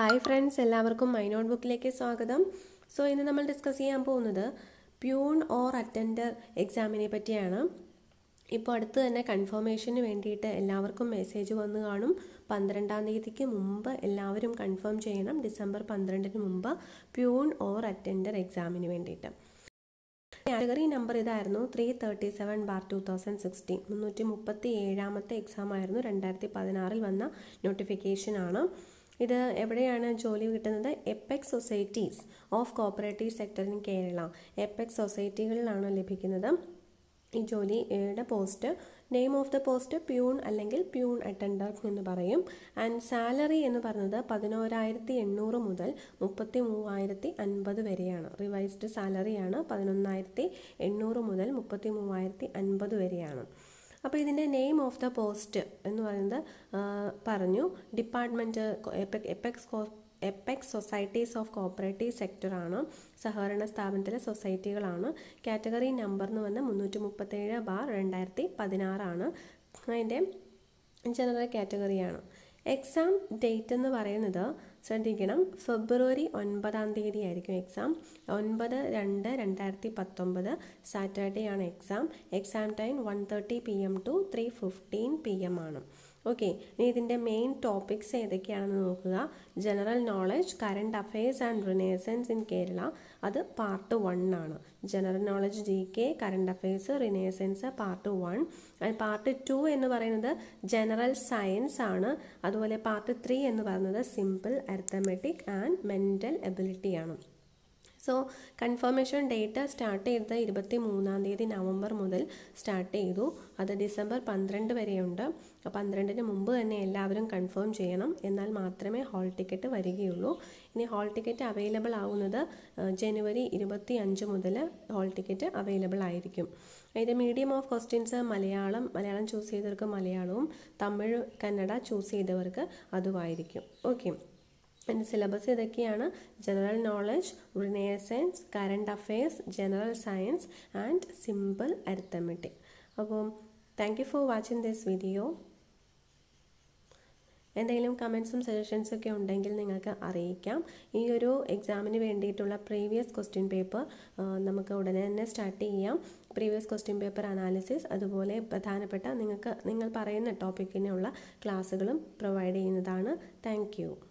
hi friends എല്ലാവർക്കും my note ബുക്കിലേക്ക് സ്വാഗതം സോ ഇന്ന് നമ്മൾ ഡിസ്കസ് ചെയ്യാൻ പോകുന്നത് പ്യൂൺ ഓർ അറ്റൻഡർ എക്സാമിനെ പറ്റിയാണ് ഇപ്പോൾ അടുത്ത് തന്നെ കൺഫർമേഷന് വേണ്ടിയിട്ട് എല്ലാവർക്കും മെസ്സേജ് വന്ന് കാണും പന്ത്രണ്ടാം തീയതിക്ക് മുമ്പ് എല്ലാവരും കൺഫേം ചെയ്യണം ഡിസംബർ പന്ത്രണ്ടിന് മുമ്പ് പ്യൂൺ ഓർ അറ്റൻഡർ എക്സാമിന് വേണ്ടിയിട്ട് കാറ്റഗറി നമ്പർ ഇതായിരുന്നു three thirty seven bar two thousand sixteen മുന്നൂറ്റി മുപ്പത്തി ഏഴാമത്തെ എക്സാം ആയിരുന്നു രണ്ടായിരത്തി പതിനാറിൽ വന്ന നോട്ടിഫിക്കേഷൻ ആണ് ഇത് എവിടെയാണ് ജോലി കിട്ടുന്നത് apex societies of cooperative sector in Kerala apex സൊസൈറ്റികളിലാണ് ലഭിക്കുന്നത് ഈ ജോലിയുടെ post name of the post peon അല്ലെങ്കിൽ പ്യൂൺ അറ്റൻഡർ എന്ന് പറയും ആൻഡ് സാലറി എന്ന് പറയുന്നത് പതിനോരായിരത്തി എണ്ണൂറ് മുതൽ മുപ്പത്തി മൂവായിരത്തി അൻപത് വരെയാണ് റിവൈസ്ഡ് സാലറിയാണ് പതിനൊന്നായിരത്തി എണ്ണൂറ് മുതൽ മുപ്പത്തി മൂവായിരത്തി അൻപത് വരെയാണ് അപ്പോൾ ഇതിൻ്റെ നെയിം ഓഫ് ദ പോസ്റ്റ് എന്ന് പറയുന്നത് പറഞ്ഞു department apex apex societies of cooperative സെക്ടറാണ് സഹകരണ സ്ഥാപനത്തിലെ സൊസൈറ്റികളാണ് കാറ്റഗറി നമ്പർ എന്ന് പറഞ്ഞാൽ മുന്നൂറ്റി മുപ്പത്തേഴ് ബാർ രണ്ടായിരത്തി പതിനാറാണ് അതിൻ്റെ ജനറൽ കാറ്റഗറിയാണ് എക്സാം ഡേറ്റ് എന്ന് പറയുന്നത് ശ്രദ്ധിക്കണം ഫെബ്രുവരി ഒൻപതാം തീയതി ആയിരിക്കും എക്സാം ഒൻപത് രണ്ട് രണ്ടായിരത്തി പത്തൊമ്പത് സാറ്റർഡേ ആണ് exam exam time one thirty P M to three fifteen P M ആണ് ഓക്കെ ഇനി ഇതിൻ്റെ മെയിൻ ടോപ്പിക്സ് ഏതൊക്കെയാണെന്ന് നോക്കുക general knowledge current affairs and renaissance in Kerala അത് പാർട്ട് വൺ ആണ് general knowledge G K current affairs renaissance part one and part two എന്ന് പറയുന്നത് general science ആണ് അതുപോലെ പാർട്ട് ത്രീ എന്ന് പറയുന്നത് simple arithmetic and mental ability ആണ് സോ കൺഫർമേഷൻ ഡേറ്റ് സ്റ്റാർട്ട് ചെയ്തത് ഇരുപത്തി മൂന്നാം തീയതി നവംബർ മുതൽ സ്റ്റാർട്ട് ചെയ്തു അത് ഡിസംബർ പന്ത്രണ്ട് വരെയുണ്ട് പന്ത്രണ്ടിന് മുമ്പ് തന്നെ എല്ലാവരും കൺഫേം ചെയ്യണം എന്നാൽ മാത്രമേ ഹാൾ ടിക്കറ്റ് വരികയുള്ളൂ ഇനി ഹാൾ ടിക്കറ്റ് അവൈലബിൾ ആവുന്നത് ജനുവരി ഇരുപത്തി അഞ്ച് മുതൽ ഹാൾ ടിക്കറ്റ് അവൈലബിൾ ആയിരിക്കും അതിൻ്റെ medium of questions Malayalam Malayalam choose ചെയ്തവർക്ക് മലയാളവും തമിഴ് കന്നഡ ചൂസ് ചെയ്തവർക്ക് അതുമായിരിക്കും ഓക്കെ എൻ്റെ സിലബസ് ഇതൊക്കെയാണ് general knowledge renaissance current affairs general science and simple arithmetic അപ്പം thank you for watching this video എന്തെങ്കിലും കമൻസും സജഷൻസും ഒക്കെ ഉണ്ടെങ്കിൽ നിങ്ങൾക്ക് അറിയിക്കാം ഈ ഒരു എക്സാമിന് വേണ്ടിയിട്ടുള്ള പ്രീവിയസ് ക്വസ്റ്റ്യൻ പേപ്പർ നമുക്ക് ഉടനെ തന്നെ സ്റ്റാർട്ട് ചെയ്യാം പ്രീവിയസ് ക്വസ്റ്റ്യൻ പേപ്പർ അനാലിസിസ് അതുപോലെ പ്രധാനപ്പെട്ട നിങ്ങൾക്ക് നിങ്ങൾ പറയുന്ന ടോപ്പിക്കിനുള്ള ക്ലാസ്സുകളും പ്രൊവൈഡ് ചെയ്യുന്നതാണ് താങ്ക്